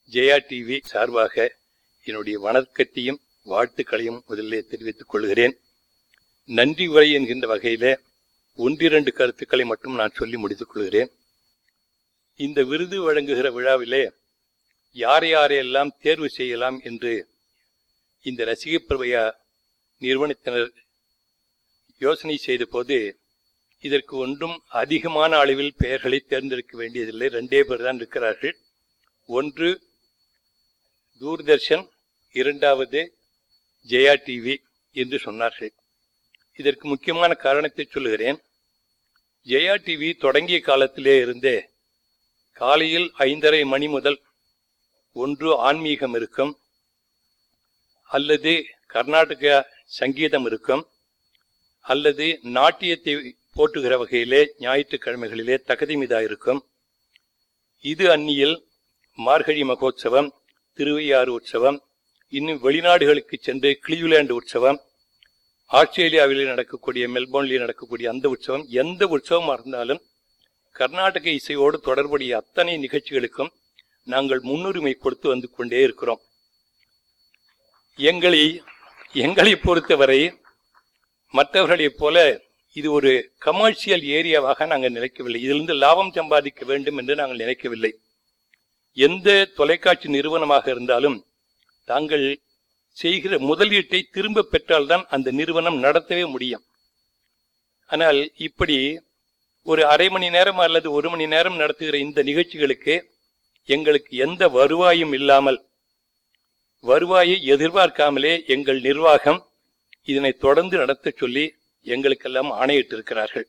Jaya TV சார்பாக என்னுடைய வணக்கத்தையும் வாழ்த்துக்களையும் முதலில் தெரிவித்துக் கொள்கிறேன் நன்றி உரை என்கின்ற வகையில ஒன்றிரண்டு கருத்துக்களை மட்டும் நான் சொல்லி முடித்துக் கொள்கிறேன் இந்த விருது வழங்குகிற விழாவிலே யாரை யாரையெல்லாம் தேர்வு செய்யலாம் என்று இந்த ரசிகப் பிரபையா நிறுவனத்தினர் யோசனை செய்த போது இதற்கு ஒன்றும் அதிகமான அளவில் பெயர்களை தேர்ந்தெடுக்க வேண்டியதில்லை ரெண்டே பேர் தான் இருக்கிறார்கள் ஒன்று தூர்தர்ஷன் இரண்டாவது ஜெயா டிவி என்று சொன்னார்கள் இதற்கு முக்கியமான காரணத்தை சொல்லுகிறேன் ஜெயா டிவி தொடங்கிய காலத்திலே இருந்தே காலையில் ஐந்தரை மணி முதல் ஒன்று ஆன்மீகம் இருக்கும் அல்லது கர்நாடக சங்கீதம் இருக்கும் அல்லது நாட்டியத்தை போட்டுகிற வகையிலே ஞாயிற்றுக்கிழமைகளிலே தகதிமிதா இருக்கும் இது அந்நியில் மார்கழி மகோத்சவம் திருவையாறு உற்சவம் இன்னும் வெளிநாடுகளுக்கு சென்று கிளீவ்லேண்ட் உற்சவம் ஆஸ்திரேலியாவிலே நடக்கக்கூடிய மெல்போர்னிலே நடக்கக்கூடிய அந்த உற்சவம் எந்த உற்சவமாக இருந்தாலும் கர்நாடக இசையோடு தொடர்புடைய அத்தனை நிகழ்ச்சிகளுக்கும் நாங்கள் முன்னுரிமை கொடுத்து வந்து கொண்டே இருக்கிறோம் எங்களை எங்களை பொறுத்தவரை மற்றவர்களைப் போல இது ஒரு கமர்ஷியல் ஏரியாவாக நாங்கள் நினைக்கவில்லை இதிலிருந்து லாபம் சம்பாதிக்க வேண்டும் என்று நாங்கள் நினைக்கவில்லை எந்த தொலைக்காட்சி நிறுவனமாக இருந்தாலும் தாங்கள் செய்கிற முதலீட்டை திரும்ப பெற்றால்தான் அந்த நிறுவனம் நடத்தவே முடியும் ஆனால் இப்படி ஒரு அரை மணி நேரம் அல்லது ஒரு மணி நேரம் நடத்துகிற இந்த நிகழ்ச்சிகளுக்கு எங்களுக்கு எந்த வருவாயும் இல்லாமல் வருவாயை எதிர்பார்க்காமலே எங்கள் நிர்வாகம் இதனை தொடர்ந்து நடத்த சொல்லி எங்களுக்கெல்லாம் ஆணையிட்டிருக்கிறார்கள்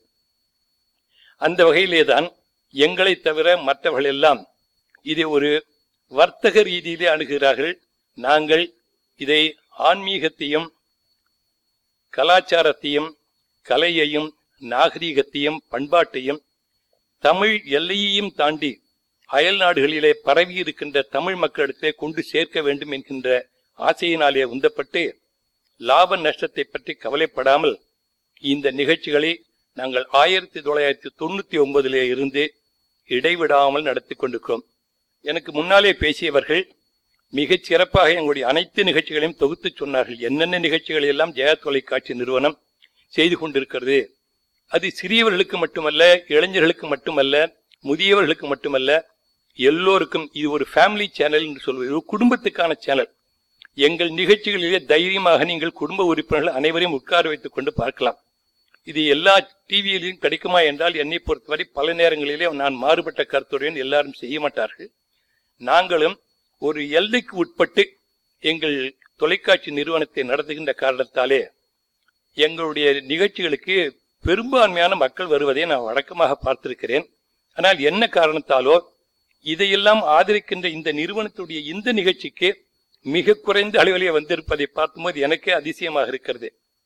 அந்த வகையிலே தான் எங்களை தவிர மற்றவர்கள் எல்லாம் இதை ஒரு வர்த்தக ரீதியிலே அணுகிறார்கள் நாங்கள் இதை ஆன்மீகத்தையும் கலாச்சாரத்தையும் கலையையும் நாகரீகத்தையும் பண்பாட்டையும் தமிழ் எல்லையையும் தாண்டி அயல் நாடுகளிலே பரவி இருக்கின்ற தமிழ் மக்களிடத்திலே கொண்டு சேர்க்க வேண்டும் என்கின்ற ஆசையினாலே உந்தப்பட்டு லாப நஷ்டத்தை பற்றி கவலைப்படாமல் இந்த நிகழ்ச்சிகளை நாங்கள் ஆயிரத்தி தொள்ளாயிரத்தி தொண்ணூத்தி ஒன்பதிலே இருந்து இடைவிடாமல் நடத்தி கொண்டிருக்கிறோம் எனக்கு முன்னாலே பேசியவர்கள் மிகச் சிறப்பாக எங்களுடைய அனைத்து நிகழ்ச்சிகளையும் தொகுத்து சொன்னார்கள் என்னென்ன நிகழ்ச்சிகளை எல்லாம் ஜெயா தொலைக்காட்சி நிறுவனம் செய்து கொண்டிருக்கிறது அது சிறியவர்களுக்கு மட்டுமல்ல இளைஞர்களுக்கு மட்டுமல்ல முதியவர்களுக்கு மட்டுமல்ல எல்லோருக்கும் இது ஒரு ஃபேமிலி சேனல் என்று சொல்வது ஒரு குடும்பத்துக்கான சேனல் எங்கள் நிகழ்ச்சிகளிலே தைரியமாக நீங்கள் குடும்ப உறுப்பினர்கள் அனைவரையும் உட்கார வைத்துக் கொண்டு பார்க்கலாம் இது எல்லா டிவியிலையும் கிடைக்குமா என்றால் என்னை பொறுத்தவரை பல நேரங்களிலே நான் மாறுபட்ட கருத்துடன் எல்லாரும் செய்ய மாட்டார்கள் நாங்களும் ஒரு எல்லைக்கு உட்பட்டு எங்கள் தொலைக்காட்சி நிறுவனத்தை நடத்துகின்ற காரணத்தாலே எங்களுடைய நிகழ்ச்சிகளுக்கு பெரும்பான்மையான மக்கள் வருவதை நான் வழக்கமாக பார்த்திருக்கிறேன் ஆனால் என்ன காரணத்தாலோ இதையெல்லாம் ஆதரிக்கின்ற இந்த நிறுவனத்துடைய இந்த நிகழ்ச்சிக்கு மிக குறைந்த அளவிலே வந்திருப்பதை பார்க்கும்போது எனக்கே அதிசயமாக இருக்கிறது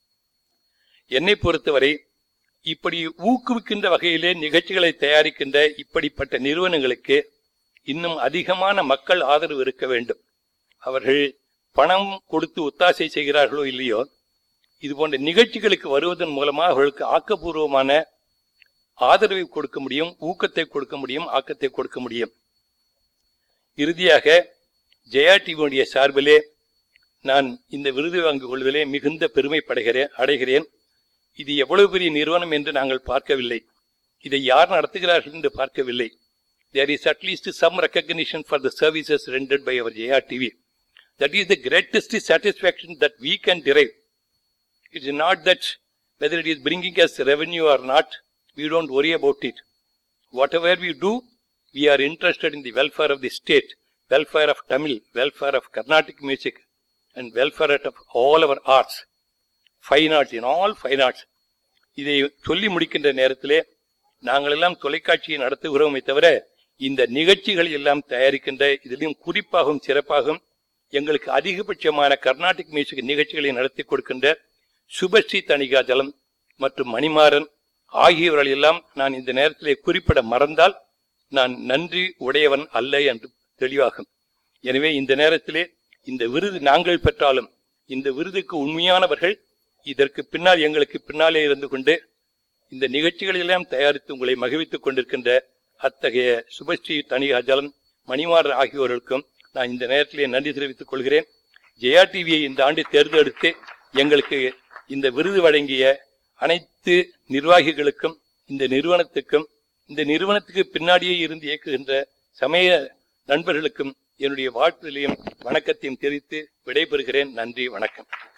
என்னை பொறுத்தவரை இப்படி ஊக்குவிக்கின்ற வகையிலே நிகழ்ச்சிகளை தயாரிக்கின்ற இப்படிப்பட்ட நிறுவனங்களுக்கு இன்னும் அதிகமான மக்கள் ஆதரவு இருக்க வேண்டும் அவர்கள் பணம் கொடுத்து ஒத்தாசை செய்கிறார்களோ இல்லையோ இது போன்ற நிகழ்ச்சிகளுக்கு வருவதன் மூலமாக அவர்களுக்கு ஆக்கப்பூர்வமான ஆதரவை கொடுக்க முடியும் ஊக்கத்தை கொடுக்க முடியும் ஆக்கத்தை கொடுக்க முடியும் இறுதியாக ஜெயா டிவியுடைய சார்பிலே நான் இந்த விருது வாங்கிக் கொள்வதிலே மிகுந்த பெருமைப்படுகிறேன் அடைகிறேன் இது எவ்வளவு பெரிய நிறுவனம் என்று நாங்கள் பார்க்கவில்லை இதை யார் நடத்துகிறார்கள் என்று பார்க்கவில்லை there is at least some recognition for the services rendered by our JR TV. That is the greatest satisfaction that we can derive. It is not that whether it is bringing us revenue or not, we don't worry about it. Whatever we do, we are interested in the welfare of the state, welfare of Tamil, welfare of Carnatic music, and welfare of all our arts, fine arts, in all fine arts. இதை சொல்லி முடிக்கின்ற நேரத்திலே நாங்கள் எல்லாம் தொலைக்காட்சியை நடத்துகிறோமே தவிர இந்த நிகழ்ச்சிகள் எல்லாம் தயாரிக்கின்ற இதிலும் குறிப்பாகவும் சிறப்பாகவும் எங்களுக்கு அதிகபட்சமான கர்நாடிக் மியூசிக் நிகழ்ச்சிகளை நடத்தி கொடுக்கின்ற சுபஸ்ரீ தணிகாஜலம் மற்றும் மணிமாறன் ஆகியவர்கள் எல்லாம் நான் இந்த நேரத்திலே குறிப்பிட மறந்தால் நான் நன்றி உடையவன் அல்ல என்று தெளிவாகும் எனவே இந்த நேரத்திலே இந்த விருது நாங்கள் பெற்றாலும் இந்த விருதுக்கு உண்மையானவர்கள் இதற்கு பின்னால் எங்களுக்கு பின்னாலே இருந்து கொண்டு இந்த நிகழ்ச்சிகளெல்லாம் தயாரித்து உங்களை மகிழ்வித்துக் கொண்டிருக்கின்ற அத்தகைய சுபஸ்ரீ தனிகாஜலம் மணிமாறன் ஆகியோர்களுக்கும் நான் இந்த நேரத்திலே நன்றி தெரிவித்துக் கொள்கிறேன் ஜெயா டிவியை இந்த ஆண்டு தேர்ந்தெடுத்து எங்களுக்கு இந்த விருது வழங்கிய அனைத்து நிர்வாகிகளுக்கும் இந்த நிறுவனத்துக்கும் இந்த நிறுவனத்துக்கு பின்னாடியே இருந்து இயக்குகின்ற சமய நண்பர்களுக்கும் என்னுடைய வாழ்த்துதலையும் வணக்கத்தையும் தெரிவித்து விடைபெறுகிறேன் நன்றி வணக்கம்